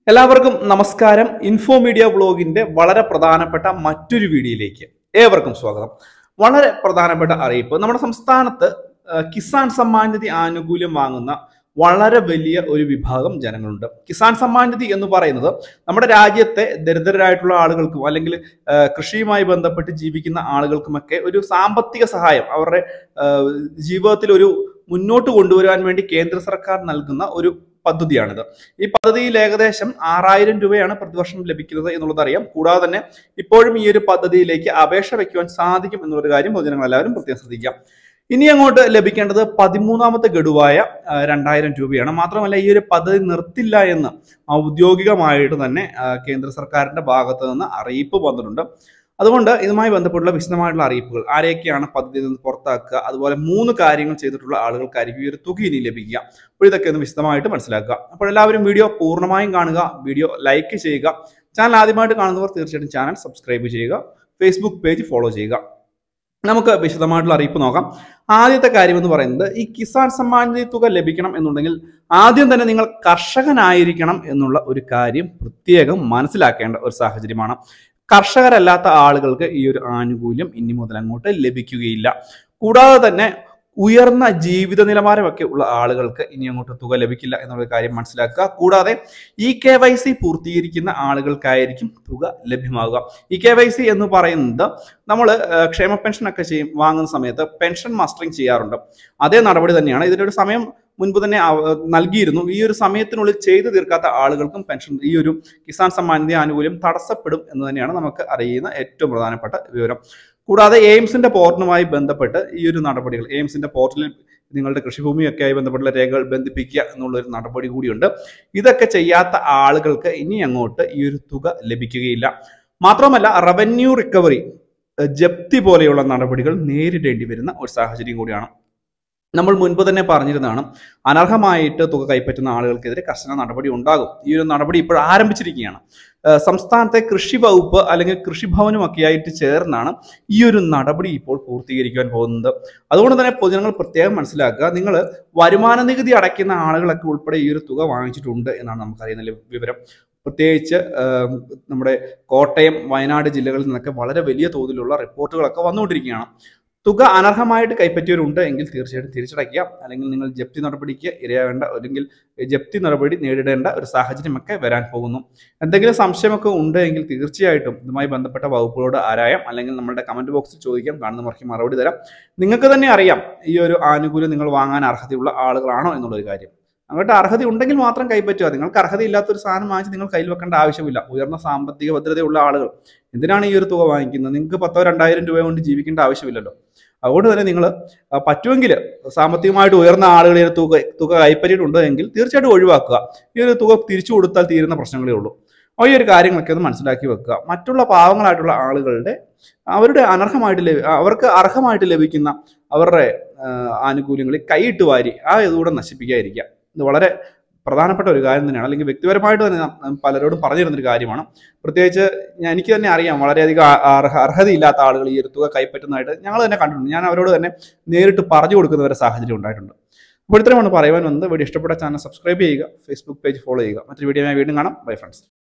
എല്ലാവർക്കും നമസ്കാരം info media വ്ളോഗിന്റെ വളരെ പ്രധാനപ്പെട്ട മറ്റൊരു വീഡിയോയിലേക്ക് ഏവർക്കും സ്വാഗതം വളരെ പ്രധാനപ്പെട്ട അറിയിപ്പ് നമ്മുടെ സംസ്ഥാനത്ത് ആ, കിസാൻ സമ്മാൻ നിധി ആനുകൂല്യം വാങ്ങുന്ന വളരെ വലിയ ഒരു വിഭാഗം ജനങ്ങളുണ്ട് കിസാൻ സമ്മാൻ നിധി എന്ന് പറയുന്നത് നമ്മുടെ രാജ്യത്തെ ദരിദ്രരായിട്ടുള്ള ആളുകൾക്കും അല്ലെങ്കിൽ ആ, കൃഷിയുമായി ബന്ധപ്പെട്ട് ജീവിക്കുന്ന ആളുകൾക്കുമൊക്കെ ഒരു സാമ്പത്തിക സഹായം അവരുടെ ആ, ജീവിതത്തിൽ ഒരു മുന്നോട്ട് കൊണ്ടുവരാൻ വേണ്ടി കേന്ദ്ര സർക്കാർ നൽകുന്ന ഒരു പദ്ധതിയാണിത് ഈ പദ്ധതിയിൽ ഏകദേശം ആറായിരം രൂപയാണ് പ്രതിവർഷം ലഭിക്കുന്നത് എന്നുള്ളത് അറിയാം കൂടാതെ തന്നെ ഇപ്പോഴും ഈ ഒരു പദ്ധതിയിലേക്ക് അപേക്ഷ വെക്കുവാൻ സാധിക്കും എന്നുള്ളൊരു കാര്യം പൊതുജനങ്ങൾ എല്ലാവരും പ്രത്യേകം ശ്രദ്ധിക്കാം ഇനി അങ്ങോട്ട് ലഭിക്കേണ്ടത് പതിമൂന്നാമത്തെ ഗഡുവായ ആ, രണ്ടായിരം രൂപയാണ് മാത്രമല്ല ഈ ഒരു പദ്ധതി നിർത്തില്ല എന്ന് ഔദ്യോഗികമായിട്ട് തന്നെ ആ, കേന്ദ്ര സർക്കാരിന്റെ ഭാഗത്ത് നിന്ന് അറിയിപ്പ് വന്നിട്ടുണ്ട് അതുകൊണ്ട് ഇതുമായി ബന്ധപ്പെട്ടുള്ള വിശദമായിട്ടുള്ള അറിയിപ്പുകൾ ആരെയൊക്കെയാണ് പദ്ധതിയിൽ നിന്ന് പുറത്താക്കുക അതുപോലെ മൂന്ന് കാര്യങ്ങൾ ചെയ്തിട്ടുള്ള ആളുകൾക്കായിരിക്കും ഈ ഒരു തുക ഇനി ലഭിക്കുക അപ്പോൾ ഇതൊക്കെ ഒന്ന് വിശദമായിട്ട് മനസ്സിലാക്കുക അപ്പോൾ എല്ലാവരും വീഡിയോ പൂർണ്ണമായും കാണുക വീഡിയോ ലൈക്ക് ചെയ്യുക ചാനൽ ആദ്യമായിട്ട് കാണുന്നവർ തീർച്ചയായിട്ടും ചാനൽ സബ്സ്ക്രൈബ് ചെയ്യുക ഫേസ്ബുക്ക് പേജ് ഫോളോ ചെയ്യുക നമുക്ക് വിശദമായിട്ടുള്ള അറിയിപ്പ് നോക്കാം ആദ്യത്തെ കാര്യം എന്ന് പറയുന്നത് ഈ കിസാൻ സമ്മാൻ നിധി തുക ലഭിക്കണം എന്നുണ്ടെങ്കിൽ ആദ്യം തന്നെ നിങ്ങൾ കർഷകനായിരിക്കണം എന്നുള്ള ഒരു കാര്യം പ്രത്യേകം മനസ്സിലാക്കേണ്ട ഒരു സാഹചര്യമാണ് കർഷകരല്ലാത്ത ആളുകൾക്ക് ഈ ഒരു ആനുകൂല്യം ഇനി മുതൽ അങ്ങോട്ട് ലഭിക്കുകയില്ല കൂടാതെ തന്നെ ഉയർന്ന ജീവിത നിലവാരമൊക്കെ ഉള്ള ആളുകൾക്ക് ഇനി അങ്ങോട്ട് തുക ലഭിക്കില്ല എന്നുള്ള കാര്യം മനസ്സിലാക്കുക കൂടാതെ ഇ കെ വൈ സി പൂർത്തീകരിക്കുന്ന ആളുകൾക്കായിരിക്കും തുക ലഭ്യമാകുക ഇ കെ വൈ സി എന്ന് പറയുന്നത് നമ്മൾ ക്ഷേമ പെൻഷൻ ഒക്കെ ചെയ്യും വാങ്ങുന്ന സമയത്ത് പെൻഷൻ മാസ്റ്ററിങ് ചെയ്യാറുണ്ട് അതേ നടപടി തന്നെയാണ് ഇതിന്റെ ഒരു സമയം മുൻപ് തന്നെ അവ- നൽകിയിരുന്നു ഈ ഒരു സമയത്തിനുള്ളിൽ ചെയ്തു തീർക്കാത്ത ആളുകൾക്കും പെൻഷൻ ഈ ഒരു കിസാൻ സമ്മാൻ നിധി ആനുകൂല്യം തടസ്സപ്പെടും എന്ന് തന്നെയാണ് നമുക്ക് അറിയുന്ന ഏറ്റവും പ്രധാനപ്പെട്ട വിവരം കൂടാതെ എയിംസിന്റെ പോർട്ടലുമായി ബന്ധപ്പെട്ട് ഈ ഒരു നടപടികൾ എയിംസിന്റെ പോർട്ടലിൽ നിങ്ങളുടെ കൃഷിഭൂമിയൊക്കെ ആയി ബന്ധപ്പെട്ടുള്ള രേഖകൾ ബന്ധിപ്പിക്കുക എന്നുള്ള ഒരു നടപടി കൂടിയുണ്ട് ഇതൊക്കെ ചെയ്യാത്ത ആളുകൾക്ക് ഇനി അങ്ങോട്ട് ഈ ഒരു തുക ലഭിക്കുകയില്ല മാത്രമല്ല റവന്യൂ റിക്കവറി ഏഹ് ജപ്തി പോലെയുള്ള നടപടികൾ നേരിടേണ്ടി വരുന്ന ഒരു സാഹചര്യം കൂടിയാണ് നമ്മൾ മുൻപ് തന്നെ പറഞ്ഞിരുന്നതാണ് അനർഹമായിട്ട് തുക കൈപ്പറ്റുന്ന ആളുകൾക്കെതിരെ കർശന നടപടി ഉണ്ടാകും ഈ ഒരു നടപടി ഇപ്പോൾ ആരംഭിച്ചിരിക്കുകയാണ് ഏഹ് സംസ്ഥാനത്തെ കൃഷി വകുപ്പ് അല്ലെങ്കിൽ കൃഷിഭവനും ഒക്കെ ആയിട്ട് ചേർന്നാണ് ഈ ഒരു നടപടി ഇപ്പോൾ പൂർത്തീകരിക്കാൻ പോകുന്നത് അതുകൊണ്ട് തന്നെ പൊതുജനങ്ങൾ പ്രത്യേകം മനസ്സിലാക്കുക നിങ്ങൾ വരുമാന നികുതി അടയ്ക്കുന്ന ആളുകളൊക്കെ ഉൾപ്പെടെ ഈ ഒരു തുക വാങ്ങിച്ചിട്ടുണ്ട് എന്നാണ് നമുക്കറിയുന്ന ലി- വിവരം പ്രത്യേകിച്ച് ഏഹ്, നമ്മുടെ കോട്ടയം വയനാട് ജില്ലകളിൽ നിന്നൊക്കെ വളരെ വലിയ തോതിലുള്ള റിപ്പോർട്ടുകളൊക്കെ വന്നുകൊണ്ടിരിക്കുകയാണ് തുക അനർഹമായിട്ട് കൈപ്പറ്റിയവരുണ്ട് എങ്കിൽ തീർച്ചയായിട്ടും തിരിച്ചടയ്ക്കുക അല്ലെങ്കിൽ നിങ്ങൾ ജപ്തി നടപടിക്ക് ഇരയാകേണ്ട അല്ലെങ്കിൽ ജപ്തി നടപടി നേരിടേണ്ട ഒരു സാഹചര്യമൊക്കെ വരാൻ പോകുന്നു എന്തെങ്കിലും സംശയമൊക്കെ ഉണ്ട് എങ്കിൽ തീർച്ചയായിട്ടും ഇതുമായി ബന്ധപ്പെട്ട വകുപ്പുകളോട് ആരായാം അല്ലെങ്കിൽ നമ്മുടെ കമന്റ് ബോക്സിൽ ചോദിക്കാം കാണുന്നവർക്ക് മറുപടി തരാം നിങ്ങൾക്ക് തന്നെ അറിയാം ഈ ഒരു ആനുകൂല്യം നിങ്ങൾ വാങ്ങാൻ അർഹതയുള്ള ആളുകളാണോ എന്നുള്ളൊരു കാര്യം അങ്ങോട്ട് അർഹത ഉണ്ടെങ്കിൽ മാത്രം കൈപ്പറ്റുക നിങ്ങൾക്ക് അർഹതയില്ലാത്ത ഒരു സാധനം വാങ്ങിച്ച് നിങ്ങൾ കയ്യിൽ വെക്കേണ്ട ആവശ്യമില്ല ഉയർന്ന സാമ്പത്തിക ഭദ്രതയുള്ള ആളുകൾ എന്തിനാണ് ഈ ഒരു തുക വാങ്ങിക്കുന്നത് നിങ്ങൾക്ക് പത്തോ രണ്ടായിരം രൂപ കൊണ്ട് ജീവിക്കേണ്ട ആവശ്യമില്ലല്ലോ അതുകൊണ്ട് തന്നെ നിങ്ങൾ പറ്റുമെങ്കിൽ സാമ്പത്തികമായിട്ട് ഉയർന്ന ആളുകൾ ഈ ഒരു തുക തുക കൈപ്പറ്റിയിട്ടുണ്ട് എങ്കിൽ തീർച്ചയായിട്ടും ഒഴിവാക്കുക ഈ ഒരു തുക തിരിച്ചു കൊടുത്താൽ തീരുന്ന പ്രശ്നങ്ങളേ ഉള്ളൂ അപ്പോൾ ഈ ഒരു കാര്യങ്ങളൊക്കെ ഒന്ന് മനസ്സിലാക്കി വെക്കുക മറ്റുള്ള പാവങ്ങളായിട്ടുള്ള ആളുകളുടെ അവരുടെ അനർഹമായിട്ട് ലഭി അവർക്ക് അർഹമായിട്ട് ലഭിക്കുന്ന അവരുടെ ആ, ആനുകൂല്യങ്ങളിൽ കൈയിട്ട് വാരി ആ ഇതുകൂടെ നശിപ്പിക്കാതിരിക്കുക ഇത് വളരെ പ്രധാനപ്പെട്ട ഒരു കാര്യം തന്നെയാണ് അല്ലെങ്കിൽ വ്യക്തിപരമായിട്ട് തന്നെ നാം പലരോടും പറഞ്ഞിരുന്നൊരു കാര്യമാണ് പ്രത്യേകിച്ച് ഞാൻ എനിക്ക് തന്നെ അറിയാം വളരെയധികം ആ- അർഹ അർഹതയില്ലാത്ത ആളുകൾ ഈ ഒരു തുക കൈപ്പറ്റുന്നതായിട്ട് ഞങ്ങൾ തന്നെ കണ്ടിട്ടുണ്ട് ഞാൻ അവരോട് തന്നെ നേരിട്ട് പറഞ്ഞു കൊടുക്കുന്ന ഒരു സാഹചര്യം ഉണ്ടായിട്ടുണ്ട് അപ്പോൾ ഇത്രയുമാണ് പറയുവാൻ വന്നത് വീഡിയോ ഇഷ്ടപ്പെട്ട ചാനൽ സബ്സ്ക്രൈബ് ചെയ്യുക ഫേസ്ബുക്ക് പേജ് ഫോളോ ചെയ്യുക മറ്റൊരു വീഡിയോ വീണ്ടും കാണാം ബൈ ഫ്രണ്ട്സ്